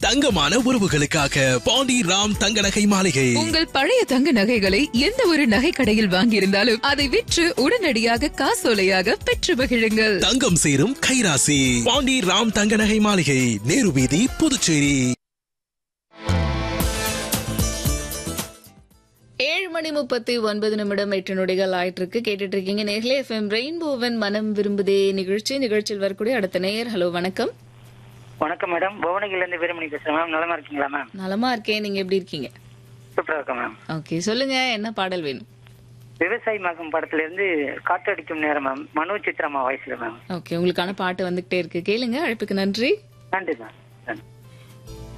தங்கமான உறவுகளுக்காக பாண்டி ராம் தங்க நகை மாளிகை உங்கள் பழைய தங்க நகைகளை எந்த ஒரு நகை கடையில் வாங்கியிருந்தாலும் அதை விற்று உடனடியாக காசோலையாக பெற்று மகிழுங்கள் தங்கம் சேரும் கைராசி பாண்டி ராம் தங்க நகை மாளிகை நேரு வீதி புதுச்சேரி ஏழு மணி முப்பத்தி ஒன்பது நிமிடம் எட்டு நொடிகள் ஆயிட்டு இருக்கு கேட்டுட்டு இருக்கீங்க நேர்களே எஃப்எம் ரெயின்போவன் மனம் விரும்புதே நிகழ்ச்சி நிகழ்ச்சியில் வரக்கூடிய அடுத்த நேயர் ஹலோ வணக்கம் வணக்கம் மேடம் புவனகில இருந்து வீரமணி பேசுறேன் மேம் நலமா இருக்கீங்களா மேம் நலமா இருக்கேன் நீங்க எப்படி இருக்கீங்க சூப்பரா இருக்கேன் மேம் ஓகே சொல்லுங்க என்ன பாடல் வேணும் விவசாயி மகம் படத்துல இருந்து காற்றடிக்கும் நேரம் மேம் மனோ சித்ராமா வாய்ஸ்ல மேம் ஓகே உங்களுக்கான பாட்டு வந்துகிட்டே இருக்கு கேளுங்க அழைப்புக்கு நன்றி நன்றி மேம்